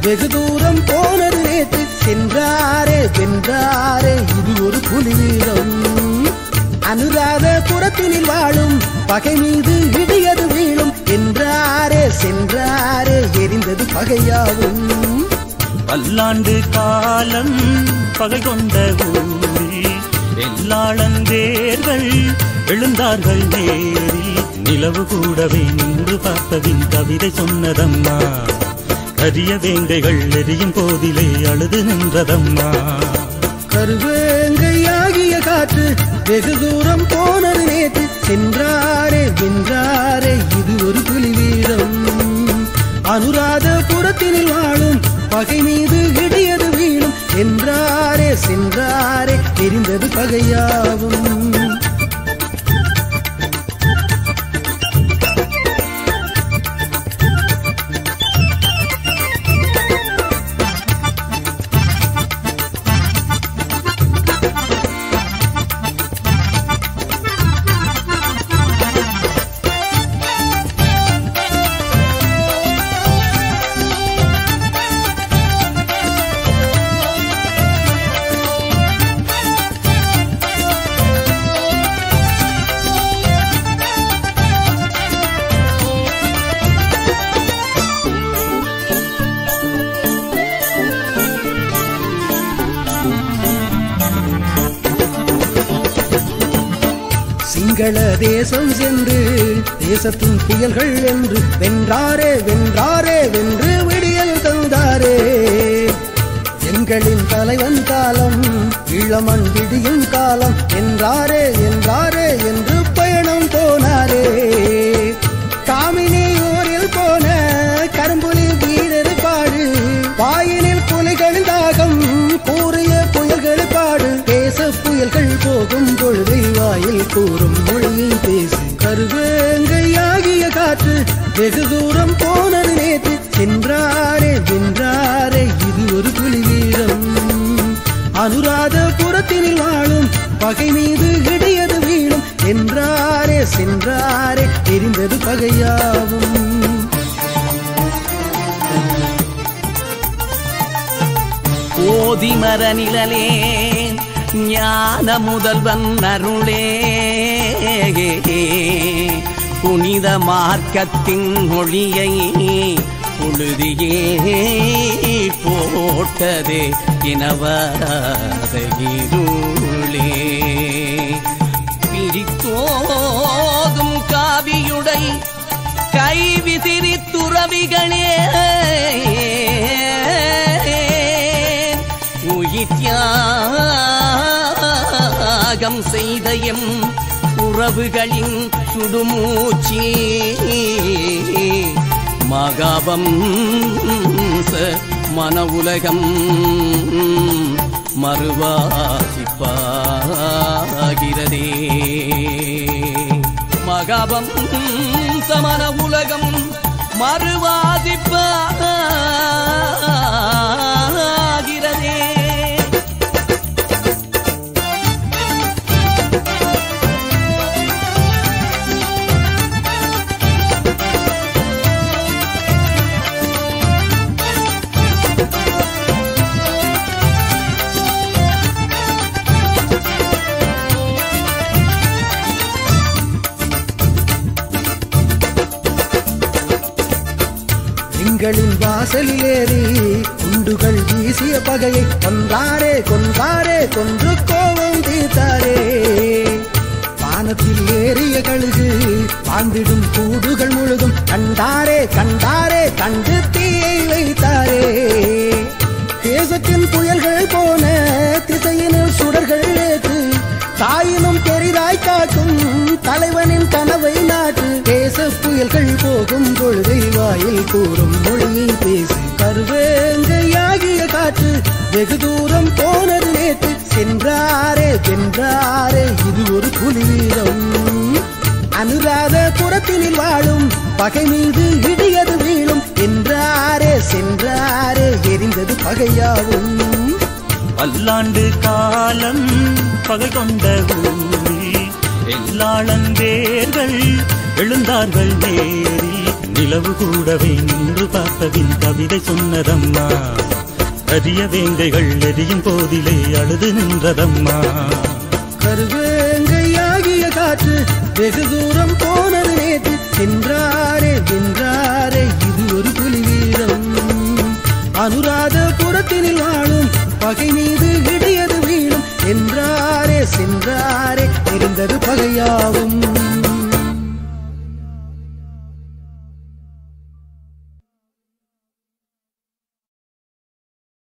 வெகு தூரம் போனது நேற்று சென்றாரே வென்றாரே இது ஒரு புலி வீரம் அனுராத புறத்தினில் வாழும் பகை மீது இடியது வீழும் என்றாரே சென்றாரே எரிந்தது பகையாகும் பல்லாண்டு காலம் பகை கொண்ட ஊரில் எல்லாளந்தேர்கள் எழுந்தார்கள் நேரில் நிலவு கூடவே நின்று பார்த்ததின் கவிதை சொன்னதம்மா கரிய வேங்கைகள் எரியும் போதிலே அழுது நின்றதம்மா கருவேங்கையாகிய காற்று வெகு தூரம் போனது நேற்று சென்றாரே வென்றாரே இது ஒரு புலி வீரம் அனுராத புறத்தினில் வாழும் பகை மீது இடியது வீழும் என்றாரே சென்றாரே எரிந்தது பகையாகும் சிங்கள தேசம் சென்று தேசத்தின் புயல்கள் என்று வென்றாரே வென்றாரே வென்று விடியல் தந்தாரே எங்களின் தலைவன் காலம் இளமன் விடியும் காலம் என்றாரே என்றாரே என்று பயணம் போனாரே காமினி ஊரில் போன கரும்புலி வீரர் பாடு வாயினில் புலிகளின் தாகம் கூறிய புயல்கள் பாடு தேச புயல்கள் போகும் பொழுது வாயில் கூறும் மொழியை பேசு கருவேங்கையாகிய காற்று வெகு தூரம் போனது நேற்று சென்றாரே வென்றாரே இது ஒரு புலி வீரம் அனுராத புறத்தினில் வாழும் பகை மீது இடியது வீழும் என்றாரே சென்றாரே எரிந்தது பகையாகும் ஓதிமர நிழலே ஞான முதல்வன் அருளே புனித மார்க்கத்தின் மொழியை புழுதியே போட்டதே இனவாத இருளே பிரித்தோதும் காவியுடை கை விசிறி துறவிகளே உயிர்த்தியாகம் செய்த எம் உறவுகளின் சுடுமூச்சி மகாவம் மன உலகம் மறுவாசிப்பாகிறதே மகாவம் சமன உலகம் மறுவாதிப்பாகிறதே எங்களின் வாசலில் ஏறி குண்டுகள் வீசிய பகையை கொன்றாரே கொன்றாரே கொன்று கோபம் தீர்த்தாரே வானத்தில் ஏறிய கழுகு வாழ்ந்திடும் கூடுகள் முழுதும் கண்டாரே கண்டாரே கண்டு தீயை வைத்தாரே தேசத்தின் புயல்கள் போன திசையினில் சுடர்கள் ஏற்று தாயினும் பெரிதாய் காட்டும் தலைவனின் கனவை நாட்டு தேச புயல்கள் போகும் பொழுதை வாயில் கூறும் மொழியை பேசு கருவேங்கையாகிய காற்று வெகு தூரம் போனது நேற்று சென்றாரே வென்றாரே இது ஒரு புலி வீரம் அனுராத புறத்தினில் வாழும் பகை மீது இடியது வீழும் என்றாரே சென்றாரே எரிந்தது பகையாகும் பல்லாண்டு காலம் பகை கொண்ட ஊரில் எல்லாளந்தேர்கள் எழுந்தார்கள் நேரில் நிலவு கூடவே நின்று பார்த்ததின் கவிதை சொன்னதம்மா அரிய வேங்கைகள் எரியும் போதிலே அழுது நின்றதம்மா கருவேங்கையாகிய காற்று வெகு தூரம் போனது நேற்று சென்றாரே வென்றாரே இது ஒரு புலி வீரம் அனுராதபுரத்தினில் வாழும் பகை மீது இடியது வீழும் என்றாரே சென்றாரே இருந்தது பகையாவும்